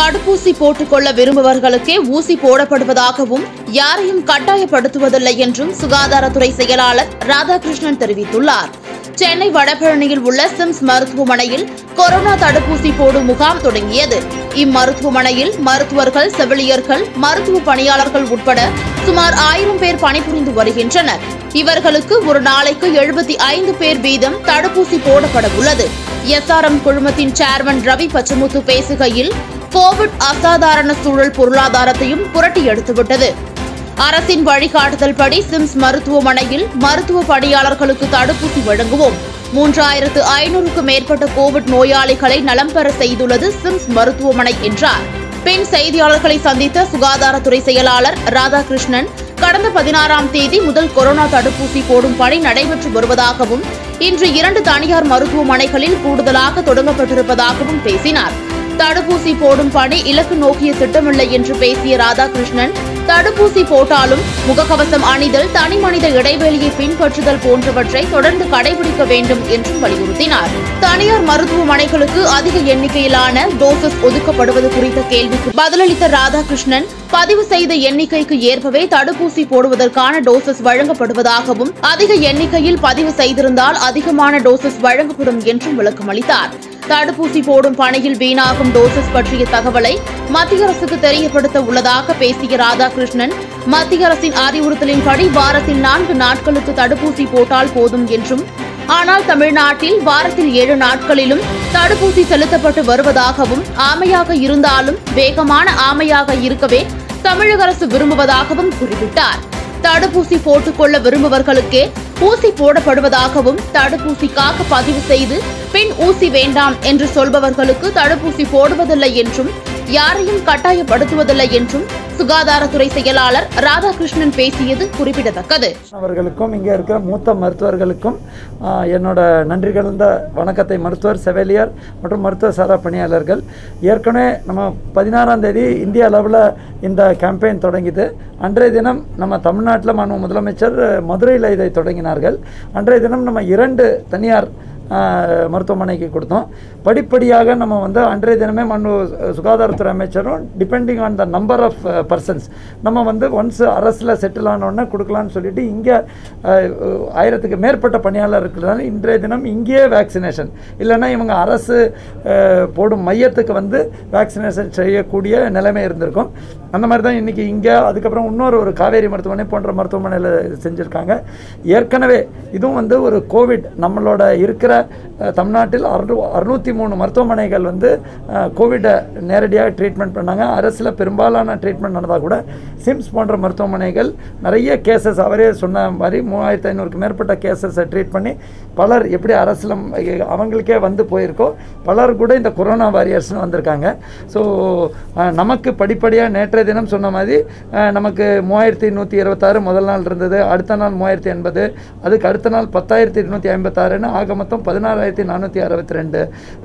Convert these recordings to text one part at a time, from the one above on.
தடுப்பூசி போட்டுக்கொள்ள விரும்புபவர்களுக்கே ஊசி போடப்படுவதாகவும் யாரையும் கட்டாயப்படுத்துவதில்லை என்றும் சுகாதாரத்துறை செயலாளர் ராதாகிருஷ்ணன் தெரிவித்துள்ளார் சென்னை வடபழனியில் உள்ள சிம்ஸ் மருத்துவமனையில் கொரோனா தடுப்பூசி போடும் முகாம் தொடங்கியது இம்மருத்துவமனையில் மருத்துவர்கள் செவிலியர்கள் மருத்துவ பணியாளர்கள் உட்பட சுமார் ஆயிரம் பேர் பணிபுரிந்து வருகின்றனர் இவர்களுக்கு ஒரு நாளைக்கு எழுபத்தி ஐந்து பேர் வீதம் தடுப்பூசி போடப்பட உள்ளது எஸ்ஆர்எம் குழுமத்தின் சேர்மன் ரவி பச்சமுத்து பேசுகையில் கோவிட் அசாதாரண சூழல் பொருளாதாரத்தையும் புரட்டி எடுத்துவிட்டது அரசின் வழிகாட்டுதல்படி சிம்ஸ் மருத்துவமனையில் மருத்துவ பணியாளர்களுக்கு தடுப்பூசி வழங்குவோம் மூன்றாயிரத்து ஐநூறுக்கும் மேற்பட்ட கோவிட் நோயாளிகளை நலம் பெற செய்துள்ளது சிம்ஸ் மருத்துவமனை என்றார் பின் செய்தியாளர்களை சந்தித்த சுகாதாரத்துறை செயலாளர் ராதாகிருஷ்ணன் கடந்த பதினாறாம் தேதி முதல் கொரோனா தடுப்பூசி போடும் பணி நடைபெற்று வருவதாகவும் இன்று இரண்டு தனியார் மருத்துவமனைகளில் கூடுதலாக தொடங்கப்பட்டிருப்பதாகவும் பேசினார் தடுப்பூசி போடும் பணி இலக்கு நோக்கிய திட்டமில்லை என்று பேசிய ராதாகிருஷ்ணன் தடுப்பூசி போட்டாலும் முகக்கவசம் அணிதல் தனிமனித இடைவெளியை பின்பற்றுதல் போன்றவற்றை தொடர்ந்து கடைபிடிக்க வேண்டும் என்றும் வலியுறுத்தினார் தனியார் மருத்துவமனைகளுக்கு அதிக எண்ணிக்கையிலான டோசஸ் ஒதுக்கப்படுவது குறித்த கேள்விக்கு பதிலளித்த ராதாகிருஷ்ணன் பதிவு செய்த எண்ணிக்கைக்கு ஏற்பவே தடுப்பூசி போடுவதற்கான டோசஸ் வழங்கப்படுவதாகவும் அதிக எண்ணிக்கையில் பதிவு செய்திருந்தால் அதிகமான டோசஸ் வழங்கப்படும் என்றும் விளக்கமளித்தார் தடுப்பூசி போடும் பணியில் வீணாகும் டோசஸ் பற்றிய தகவலை மத்திய அரசுக்கு தெரியப்படுத்த உள்ளதாக பேசிய ராதாகிருஷ்ணன் மத்திய அரசின் அறிவுறுத்தலின்படி வாரத்தில் நான்கு நாட்களுக்கு தடுப்பூசி போட்டால் போதும் என்றும் ஆனால் தமிழ்நாட்டில் வாரத்தில் ஏழு நாட்களிலும் தடுப்பூசி செலுத்தப்பட்டு வருவதாகவும் ஆமையாக இருந்தாலும் வேகமான ஆமையாக இருக்கவே தமிழக அரசு விரும்புவதாகவும் குறிப்பிட்டார் தடுப்பூசி போட்டுக்கொள்ள விரும்புவர்களுக்கே ஊசி போடப்படுவதாகவும் தடுப்பூசிக்காக பதிவு செய்து பின் ஊசி வேண்டாம் என்று சொல்பவர்களுக்கு தடுப்பூசி போடுவதில்லை என்றும் யாரையும் கட்டாயப்படுத்துவதில்லை என்றும் சுகாதாரத்துறை செயலாளர் ராதாகிருஷ்ணன் பேசியது குறிப்பிடத்தக்கது அவர்களுக்கும் இங்கே இருக்கிற மூத்த மருத்துவர்களுக்கும் ஆஹ், என்னோட நன்றி கலந்த வணக்கத்தை மருத்துவர் செவிலியர் மற்றும் மருத்துவ சாரா பணியாளர்கள் ஏற்கனவே நம்ம பதினாறாம் தேதி இந்திய அளவில் இந்த கேம்பெயின் தொடங்கிது அன்றைய தினம் நம்ம தமிழ்நாட்டில் மாண்பு முதலமைச்சர் மதுரையில் இதை தொடங்கினார்கள் அன்றைய தினம் நம்ம இரண்டு தனியார் ஆஹ், மருத்துவமனைக்கு கொடுத்தோம் படிப்படியாக நம்ம வந்து அன்றைய தினமே மனு சுகாதாரத்துறை அமைச்சரும் depending on the number of persons நம்ம வந்து ஒன்ஸ் அரசில் செட்டில் ஆனோடனே கொடுக்கலான்னு சொல்லிட்டு இங்கே ஆயிரத்துக்கு மேற்பட்ட பணியாளர் இருக்கிறதால இன்றைய தினம் இங்கேயே வேக்சினேஷன் இல்லைன்னா இவங்க அரசு அஹ், போடும் மையத்துக்கு வந்து வேக்சினேஷன் செய்யக்கூடிய நிலைமை இருந்திருக்கும் அந்த மாதிரி தான் இன்றைக்கி இங்கே அதுக்கப்புறம் இன்னொரு ஒரு காவேரி மருத்துவமனை போன்ற மருத்துவமனையில் செஞ்சுருக்காங்க ஏற்கனவே இதுவும் வந்து ஒரு கோவிட் நம்மளோட இருக்கிற அஹ், தமிழ்நாட்டில் அறு அறுநூற்றி மூணு மருத்துவமனைகள் வந்து அஹ், கோவிட்டை நேரடியாக ட்ரீட்மெண்ட் பண்ணாங்க அரசில் பெரும்பாலான ட்ரீட்மெண்ட் நடந்தால் கூட சிம்ஸ் போன்ற மருத்துவமனைகள் நிறைய கேசஸ் அவரே சொன்ன மாதிரி மூவாயிரத்து ஐநூறுக்கு மேற்பட்ட கேசஸை ட்ரீட் பண்ணி பலர் எப்படி அரசில் அவங்களுக்கே வந்து போயிருக்கோ பலர் கூட இந்த கொரோனா வாரியர்ஸ்னு வந்திருக்காங்க ஸோ நமக்கு படிப்படியாக நேற்றைய தினம் சொன்ன மாதிரி அஹ், நமக்கு மூவாயிரத்தி நூற்றி இருபத்தாறு முதல் நாள் இருந்தது அடுத்த நாள் மூவாயிரத்தி எண்பது அதுக்கு அடுத்த நாள் பத்தாயிரத்தி இருநூற்றி ஐம்பத்தாறுன்னு ஆக மொத்தம் பதினாறாயிரத்தி நானூற்றி அறுபத்தி ரெண்டு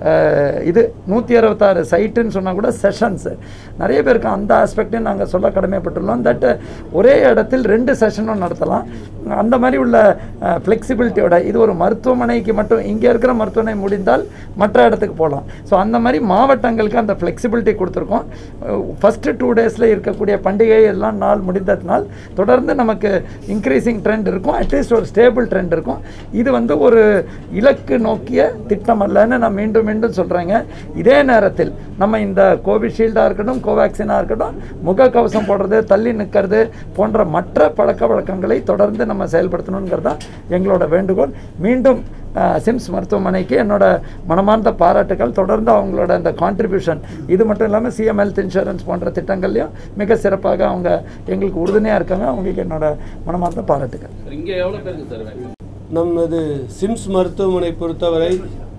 இது நூற்றி அறுபத்தாறு சைட்டுன்னு சொன்னால் கூட செஷன்ஸ் நிறைய பேருக்கு அந்த ஆஸ்பெக்டையும் நாங்கள் சொல்ல கடமைப்பட்டுள்ளோம் தட் ஒரே இடத்தில் ரெண்டு செஷனும் நடத்தலாம் அந்த மாதிரி உள்ள ஃப்ளெக்சிபிலிட்டியோட இது ஒரு மருத்துவமனைக்கு மட்டும் இங்கே இருக்கிற மருத்துவமனை முடிந்தால் மற்ற இடத்துக்கு போகலாம் ஸோ அந்த மாதிரி மாவட்டங்களுக்கு அந்த ஃப்ளெக்சிபிலிட்டி கொடுத்துருக்கோம் ஃபஸ்ட்டு டூ டேஸில் இருக்கக்கூடிய பண்டிகை எல்லாம் நாள் முடிந்ததுனால் தொடர்ந்து நமக்கு இன்க்ரீசிங் ட்ரெண்ட் இருக்கும் அட்லீஸ்ட் ஒரு ஸ்டேபிள் ட்ரெண்ட் இருக்கும் இது வந்து ஒரு இலக்கு நோக்கிய திட்டம் அல்லன்னு நான் மீண்டும் மீண்டும் சொல்கிறேங்க இதே நேரத்தில் நம்ம இந்த கோவிஷீல்டாக இருக்கட்டும் கோவேக்சினாக இருக்கட்டும் முகக்கவசம் போடுறது தள்ளி நிற்கிறது போன்ற மற்ற பழக்க வழக்கங்களை தொடர்ந்து நம்ம செயல்படுத்தணுங்கிறது தான் எங்களோட வேண்டுகோள் மீண்டும் அஹ், சிம்ஸ் மருத்துவமனைக்கு என்னோட மனமார்ந்த பாராட்டுகள் தொடர்ந்து அவங்களோட அந்த கான்ட்ரிபியூஷன் இது மட்டும் இல்லாமல் சிஎம் ஹெல்த் இன்சூரன்ஸ் போன்ற திட்டங்கள்லையும் மிக சிறப்பாக அவங்க எங்களுக்கு உறுதுணையாக இருக்காங்க அவங்களுக்கு என்னோட மனமார்ந்த பாராட்டுகள் இங்க எவ்வளவு பேருக்கு சார் வேக்சின் நமது சிம்ஸ் மருத்துவமனை பொறுத்தவரை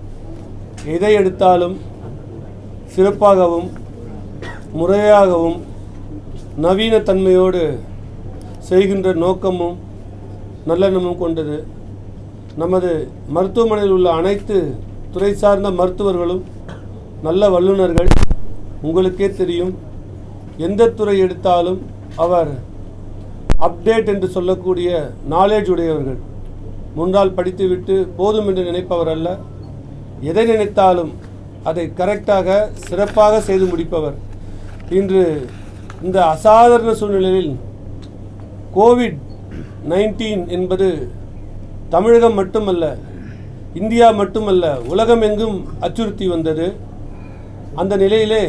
எதை எடுத்தாலும் சிறப்பாகவும் முறையாகவும் நவீன தன்மையோடு செய்கின்ற நோக்கமும் நல்லெண்ணமும் கொண்டது நமது மருத்துவமனையில் உள்ள அனைத்து துறை சார்ந்த மருத்துவர்களும் நல்ல வல்லுநர்கள் உங்களுக்கே தெரியும் எந்த துறை எடுத்தாலும் அவர் அப்டேட் என்று சொல்லக்கூடிய நாலேஜ் உடையவர்கள் முன்னால் படித்துவிட்டு போதும் என்று நினைப்பவர் அல்ல எதை நினைத்தாலும் அதை கரெக்டாக சிறப்பாக செய்து முடிப்பவர் இன்று இந்த அசாதாரண சூழ்நிலையில் கோவிட் நைன்டீன் என்பது தமிழகம் மட்டுமல்ல இந்தியா மட்டுமல்ல உலகம் எங்கும் அச்சுறுத்தி வந்தது அந்த நிலையிலே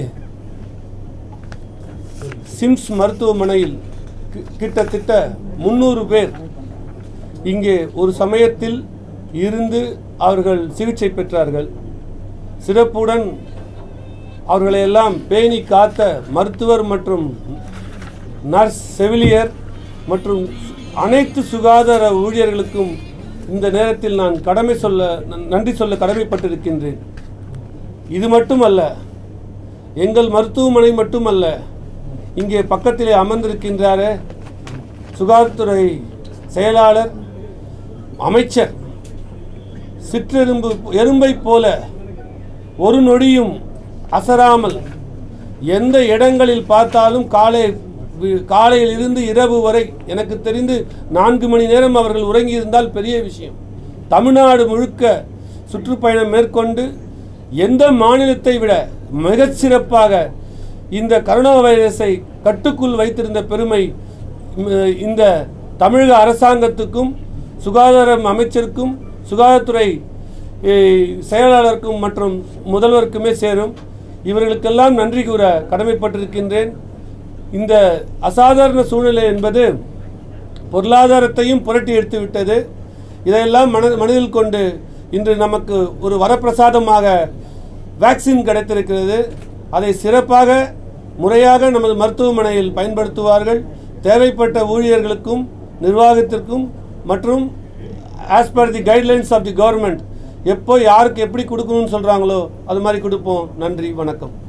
சிம்ஸ் மருத்துவமனையில் கி- கிட்டத்தட்ட முந்நூறு பேர் இங்கே ஒரு சமயத்தில் இருந்து அவர்கள் சிகிச்சை பெற்றார்கள் சிறப்புடன் அவர்களை எல்லாம் பேணி காத்த மருத்துவர் மற்றும் நர்ஸ் செவிலியர் மற்றும் அனைத்து சுகாதார ஊழியர்களுக்கும் இந்த நேரத்தில் நான் கடமை சொல்ல நன்- நன்றி சொல்ல கடமைப்பட்டிருக்கின்றேன் இது மட்டுமல்ல எங்கள் மருத்துவமனை மட்டுமல்ல இங்கே பக்கத்திலே அமர்ந்திருக்கின்றாரே சுகாதாரத்துறை செயலாளர் அமைச்சர் சிற்றெரும்பு எறும்பை போல ஒரு நொடியும் அசராமல் எந்த இடங்களில் பார்த்தாலும் காலை வி- காலையில் இருந்து இரவு வரை எனக்கு தெரிந்து நான்கு மணி நேரம் அவர்கள் உறங்கியிருந்தால் பெரிய விஷயம் தமிழ்நாடு முழுக்க சுற்றுப்பயணம் மேற்கொண்டு எந்த மாநிலத்தை விட மிகச் சிறப்பாக இந்த கரோனா வைரஸை கட்டுக்குள் வைத்திருந்த பெருமை ம், இந்த தமிழக அரசாங்கத்துக்கும் சுகாதார அமைச்சருக்கும் சுகாதாரத்துறை எ, செயலாளருக்கும் மற்றும் முதல்வருக்குமே சேரும் இவர்களுக்கெல்லாம் நன்றி கூற கடமைப்பட்டிருக்கின்றேன் இந்த அசாதாரண சூழ்நிலை என்பது பொருளாதாரத்தையும் புரட்டி எடுத்து விட்டது இதையெல்லாம் மன மனதில் கொண்டு இன்று நமக்கு ஒரு வரப்பிரசாதமாக வேக்சின் கிடைத்திருக்கிறது அதை சிறப்பாக முறையாக நமது மருத்துவமனையில் பயன்படுத்துவார்கள் தேவைப்பட்ட ஊழியர்களுக்கும் நிர்வாகத்திற்கும் மற்றும் as per the guidelines of the government எப்போ யாருக்கு எப்படி கொடுக்கணும்னு சொல்கிறாங்களோ அது மாதிரி கொடுப்போம் நன்றி வணக்கம்